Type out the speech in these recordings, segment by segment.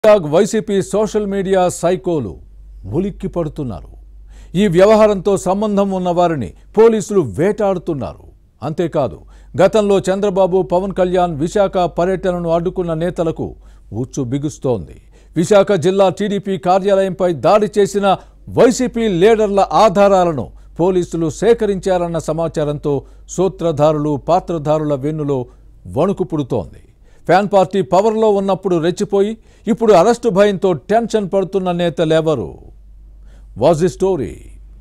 tag YCP social media సైకోలు ఉలిక్కి పడుతున్నారు ఈ వ్యవహారంతో సంబంధం ఉన్న వారిని పోలీసులు వేటాడుతున్నారు అంతేకాదు గతంలో చంద్రబాబు పవన్ కళ్యాణ్ విశాఖ పర్యటనను అడ్డుకున్న నేతలకు ఉచ్చు బిగుస్తోంది విశాఖ జిల్లా టీడీపీ కార్యాలయంపై దాడి చేసిన వైసీపీ లీడర్ల ఆధారాలను పోలీసులు సేకరించారన్న సమాచారంతో సూత్రధారులు పాత్రధారుల వెన్నులో వణుకు పుడుతోంది ఫ్యాన్ పార్టీ పవర్లో ఉన్నప్పుడు రెచ్చిపోయి ఇప్పుడు అరెస్టు భయంతో టెన్షన్ పడుతున్న నేతలెవరు వాజ్ ది స్టోరీ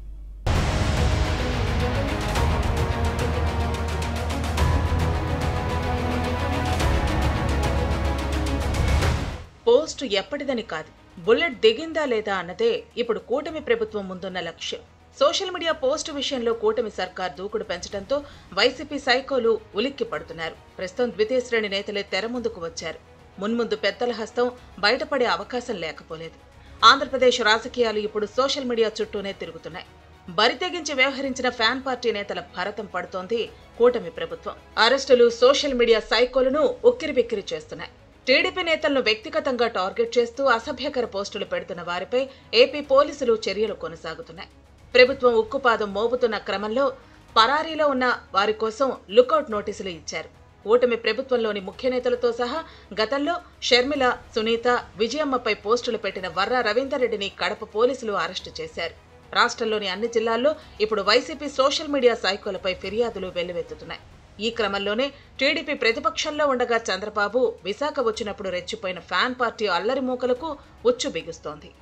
పోస్టు ఎప్పటిదని కాదు బుల్లెట్ దిగిందా లేదా అన్నదే ఇప్పుడు కూటమి ప్రభుత్వం ముందున్న లక్ష్యం సోషల్ మీడియా పోస్టు విషయంలో కూటమి సర్కార్ దూకుడు పెంచడంతో వైసీపీ సైకోలు ఉలిక్కి పడుతున్నారు ప్రస్తుతం ద్వితీయ శ్రేణి నేతలే తెర ముందుకు వచ్చారు మున్ముందు పెద్దల హస్తం బయటపడే అవకాశం లేకపోలేదు ఆంధ్రప్రదేశ్ రాజకీయాలు ఇప్పుడు సోషల్ మీడియా చుట్టూనే తిరుగుతున్నాయి బరితెగించి వ్యవహరించిన ఫ్యాన్ పార్టీ నేతల భరతం పడుతోంది కూటమి ప్రభుత్వం అరెస్టులు సోషల్ మీడియా సైకోలను ఉక్కిరిబిక్కిరి చేస్తున్నాయి టీడీపీ నేతలను వ్యక్తిగతంగా టార్గెట్ చేస్తూ అసభ్యకర పోస్టులు పెడుతున్న వారిపై ఏపీ పోలీసులు చర్యలు కొనసాగుతున్నాయి ప్రభుత్వం ఉక్కుపాదం మోపుతున్న క్రమంలో పరారీలో ఉన్న వారి కోసం లుకౌట్ నోటీసులు ఇచ్చారు కూటమి ప్రభుత్వంలోని ముఖ్య నేతలతో సహా గతంలో షర్మిల సునీత విజయమ్మపై పోస్టులు పెట్టిన వర్రా రవీందర్ రెడ్డిని కడప పోలీసులు అరెస్టు చేశారు రాష్ట్రంలోని అన్ని జిల్లాల్లో ఇప్పుడు వైసీపీ సోషల్ మీడియా సైకోలపై ఫిర్యాదులు వెల్లువెత్తుతున్నాయి ఈ క్రమంలోనే టీడీపీ ప్రతిపక్షంలో ఉండగా చంద్రబాబు విశాఖ వచ్చినప్పుడు రెచ్చిపోయిన ఫ్యాన్ పార్టీ అల్లరి మూకలకు ఉచ్చు బిగుస్తోంది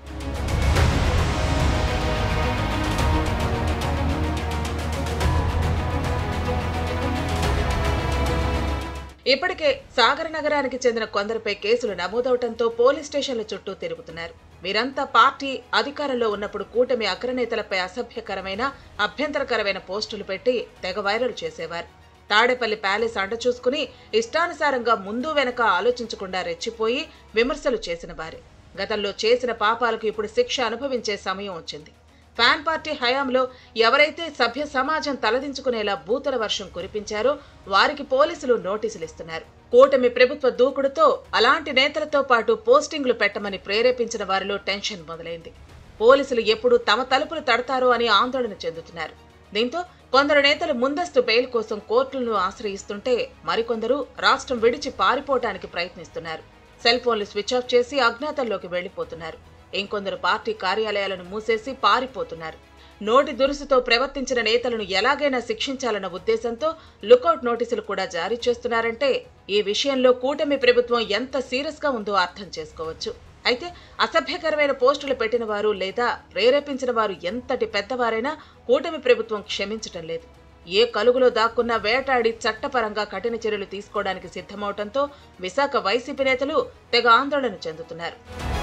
ఇప్పటికే సాగర నగరానికి చెందిన కొందరిపై కేసులు నమోదవడంతో పోలీస్ స్టేషన్ల చుట్టూ తిరుగుతున్నారు వీరంతా పార్టీ అధికారంలో ఉన్నప్పుడు కూటమి అగ్రనేతలపై అసభ్యకరమైన అభ్యంతరకరమైన పోస్టులు పెట్టి తెగ వైరల్ చేసేవారు తాడేపల్లి ప్యాలెస్ అండ చూసుకుని ఇష్టానుసారంగా ముందు వెనక ఆలోచించకుండా రెచ్చిపోయి విమర్శలు చేసిన వారే గతంలో చేసిన పాపాలకు ఇప్పుడు శిక్ష అనుభవించే సమయం వచ్చింది ఫ్యాన్ పార్టీ హయాంలో ఎవరైతే సభ్య సమాజం తలదించుకునేలా బూతల వర్షం కురిపించారో వారికి పోలీసులు నోటీసులు ఇస్తున్నారు కూటమి ప్రభుత్వ దూకుడుతో అలాంటి నేతలతో పాటు పోస్టింగ్లు పెట్టమని ప్రేరేపించిన వారిలో టెన్షన్ మొదలైంది పోలీసులు ఎప్పుడు తమ తలుపులు తడతారో అని ఆందోళన చెందుతున్నారు దీంతో కొందరు నేతలు ముందస్తు బెయిల్ కోసం కోర్టులను ఆశ్రయిస్తుంటే మరికొందరు రాష్ట్రం విడిచి పారిపోవటానికి ప్రయత్నిస్తున్నారు సెల్ ఫోన్లు స్విచ్ ఆఫ్ చేసి అజ్ఞాతంలోకి వెళ్లిపోతున్నారు ఇంకొందరు పార్టీ కార్యాలయాలను మూసేసి పారిపోతున్నారు నోటి దురుసుతో ప్రవర్తించిన నేతలను ఎలాగైనా శిక్షించాలన్న ఉద్దేశంతో లుకౌట్ నోటీసులు కూడా జారీ చేస్తున్నారంటే ఈ విషయంలో కూటమి ప్రభుత్వం ఎంత సీరియస్ గా ఉందో అర్థం చేసుకోవచ్చు అయితే అసభ్యకరమైన పోస్టులు పెట్టిన వారు లేదా ప్రేరేపించిన వారు ఎంతటి పెద్దవారైనా కూటమి ప్రభుత్వం క్షమించటం లేదు ఏ కలుగులో దాక్కున్నా వేటాడి చట్టపరంగా కఠిన చర్యలు తీసుకోవడానికి సిద్ధమవటంతో విశాఖ వైసీపీ నేతలు తెగ ఆందోళన చెందుతున్నారు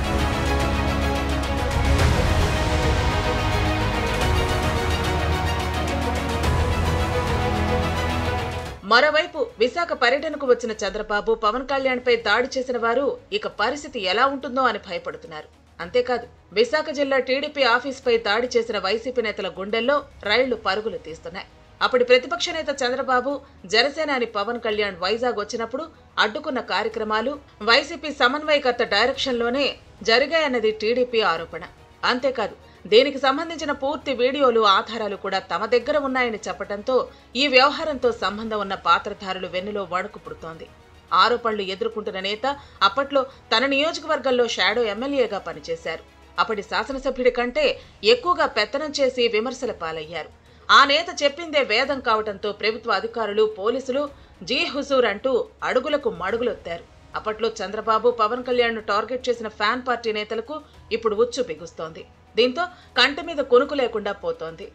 మరోవైపు విశాఖ పర్యటనకు వచ్చిన చంద్రబాబు పవన్ కళ్యాణ్ పై దాడి చేసిన వారు ఇక పరిస్థితి ఎలా ఉంటుందో అని భయపడుతున్నారు అంతేకాదు విశాఖ జిల్లా టీడీపీ ఆఫీస్పై దాడి చేసిన వైసీపీ నేతల గుండెల్లో రైళ్లు పరుగులు తీస్తున్నాయి అప్పటి ప్రతిపక్ష నేత చంద్రబాబు జనసేనాని పవన్ కళ్యాణ్ వైజాగ్ వచ్చినప్పుడు అడ్డుకున్న కార్యక్రమాలు వైసీపీ సమన్వయకర్త డైరెక్షన్లోనే జరిగాయన్నది టీడీపీ ఆరోపణ అంతేకాదు దీనికి సంబంధించిన పూర్తి వీడియోలు ఆధారాలు కూడా తమ దగ్గర ఉన్నాయని చెప్పడంతో ఈ వ్యవహారంతో సంబంధం ఉన్న పాత్రధారులు వెన్నులో వణుకు పుడుతోంది ఆరోపణలు ఎదుర్కొంటున్న నేత అప్పట్లో తన నియోజకవర్గంలో షాడో ఎమ్మెల్యేగా పనిచేశారు అప్పటి శాసనసభ్యుడి కంటే ఎక్కువగా పెత్తనం చేసి విమర్శల పాలయ్యారు ఆ నేత చెప్పిందే వేదం కావడంతో ప్రభుత్వ అధికారులు పోలీసులు జీ హుజూర్ అంటూ అడుగులకు మడుగులొత్తారు అప్పట్లో చంద్రబాబు పవన్ కళ్యాణ్ టార్గెట్ చేసిన ఫ్యాన్ పార్టీ నేతలకు ఇప్పుడు ఉచ్చు బిగుస్తోంది దీంతో కంటి మీద కొనుకు లేకుండా పోతోంది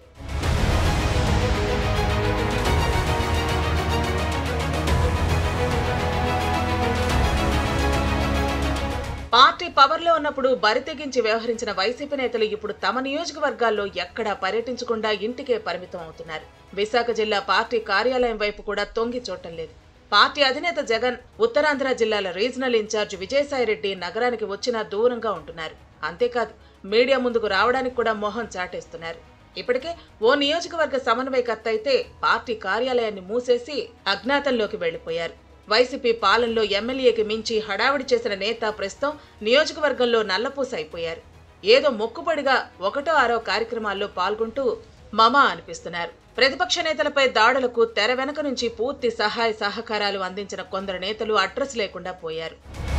పార్టీ పవర్లో ఉన్నప్పుడు బరితెగించి వ్యవహరించిన వైసీపీ నేతలు ఇప్పుడు తమ నియోజకవర్గాల్లో ఎక్కడా పర్యటించకుండా ఇంటికే పరిమితం అవుతున్నారు విశాఖ జిల్లా పార్టీ కార్యాలయం వైపు కూడా తొంగి చూడటం లేదు పార్టీ అధినేత జగన్ ఉత్తరాంధ్ర జిల్లాల రీజనల్ ఇన్ఛార్జ్ విజయసాయిరెడ్డి నగరానికి వచ్చినా దూరంగా ఉంటున్నారు అంతేకాదు మీడియా ముందుకు రావడానికి కూడా మొహం చాటేస్తున్నారు ఇప్పటికే ఓ నియోజకవర్గ సమన్వయకర్త అయితే పార్టీ కార్యాలయాన్ని మూసేసి అజ్ఞాతంలోకి వెళ్లిపోయారు వైసీపీ పాలనలో ఎమ్మెల్యేకి మించి హడావిడి చేసిన నేత ప్రస్తుతం నియోజకవర్గంలో నల్లపూస అయిపోయారు ఏదో మొక్కుబడిగా ఒకటో ఆరో కార్యక్రమాల్లో పాల్గొంటూ మమా అనిపిస్తున్నారు ప్రతిపక్ష నేతలపై దాడులకు తెర వెనక నుంచి పూర్తి సహాయ సహకారాలు అందించిన కొందరు నేతలు అడ్రస్ లేకుండా పోయారు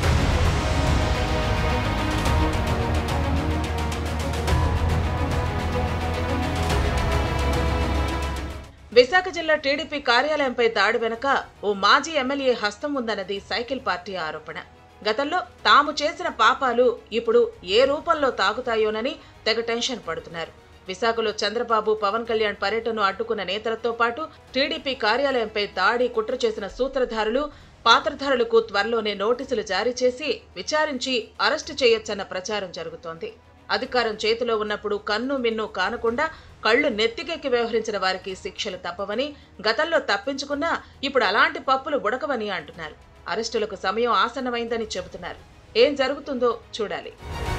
విశాఖ జిల్లా టీడీపీ కార్యాలయంపై దాడి వెనుక ఓ మాజీ ఎమ్మెల్యే హస్తం ఉందన్నది సైకిల్ పార్టీ ఆరోపణ గతంలో తాము చేసిన పాపాలు ఇప్పుడు ఏ రూపంలో తాగుతాయోనని తెగ టెన్షన్ పడుతున్నారు విశాఖలో చంద్రబాబు పవన్ కళ్యాణ్ పర్యటనను అడ్డుకున్న నేతలతో పాటు టీడీపీ కార్యాలయంపై దాడి కుట్ర చేసిన సూత్రధారులు పాత్రధారులకు త్వరలోనే నోటీసులు జారీ చేసి విచారించి అరెస్టు చేయొచ్చన్న ప్రచారం జరుగుతోంది అధికారం చేతిలో ఉన్నప్పుడు కన్ను మిన్ను కానకుండా కళ్ళు నెత్తికెక్కి వ్యవహరించిన వారికి శిక్షలు తప్పవని గతంలో తప్పించుకున్నా ఇప్పుడు అలాంటి పప్పులు ఉడకవని అంటున్నారు అరెస్టులకు సమయం ఆసన్నమైందని చెబుతున్నారు ఏం జరుగుతుందో చూడాలి